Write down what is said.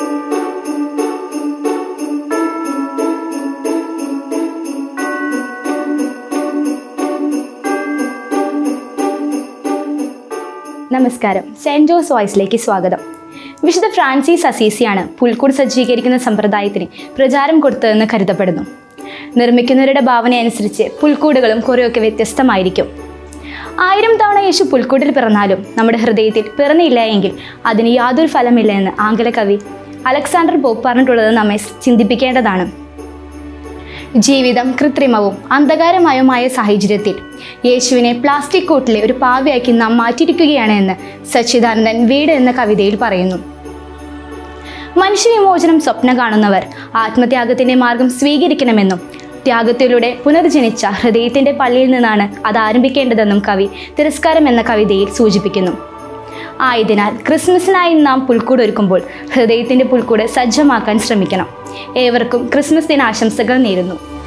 നമസ്കാരം സെൻറ് ജോസ് വോയിസിലേക്ക് സ്വാഗതം വിശുദ്ധ ഫ്രാൻസിസ് അസീസിയാണ് പുൽക്കൂട് സജ്ജീകരിക്കുന്ന സമ്പ്രദായത്തിന് പ്രചാരം കൊടുത്തതെന്ന് കരുതപ്പെടുന്നു നിർമ്മിക്കുന്നവരുടെ ഭാവന അനുസരിച്ച് പുൽക്കൂടുകളും കുറേയൊക്കെ വ്യത്യസ്തമായിരിക്കും ആയിരം തവണ യേശു പുൽക്കൂട്ടിൽ പിറന്നാലും നമ്മുടെ ഹൃദയത്തിൽ പിറന്നില്ല എങ്കിൽ അതിന് യാതൊരു ഫലമില്ല എന്ന് ആംഗല കവി അലക്സാണ്ടർ പോപ്പ് പറഞ്ഞിട്ടുള്ളത് നമ്മെ ചിന്തിപ്പിക്കേണ്ടതാണ് ജീവിതം കൃത്രിമവും അന്ധകാരമയവുമായ സാഹചര്യത്തിൽ യേശുവിനെ പ്ലാസ്റ്റിക് കോട്ടിലെ ഒരു പാവയാക്കി നാം മാറ്റിയിരിക്കുകയാണ് എന്ന് സച്ചിദാനന്ദൻ വീട് എന്ന കവിതയിൽ പറയുന്നു മനുഷ്യവിമോചനം സ്വപ്നം കാണുന്നവർ ആത്മത്യാഗത്തിന്റെ മാർഗം സ്വീകരിക്കണമെന്നും ത്യാഗത്തിലൂടെ പുനർജനിച്ച ഹൃദയത്തിന്റെ പള്ളിയിൽ നിന്നാണ് അത് ആരംഭിക്കേണ്ടതെന്നും കവി തിരസ്കാരം എന്ന കവിതയിൽ സൂചിപ്പിക്കുന്നു ആയതിനാൽ ക്രിസ്മസിനായി നാം പുൽക്കൂട് ഒരുക്കുമ്പോൾ ഹൃദയത്തിന്റെ പുൽക്കൂട് സജ്ജമാക്കാൻ ശ്രമിക്കണം ഏവർക്കും ക്രിസ്മസ് ദിനാശംസകൾ നേരുന്നു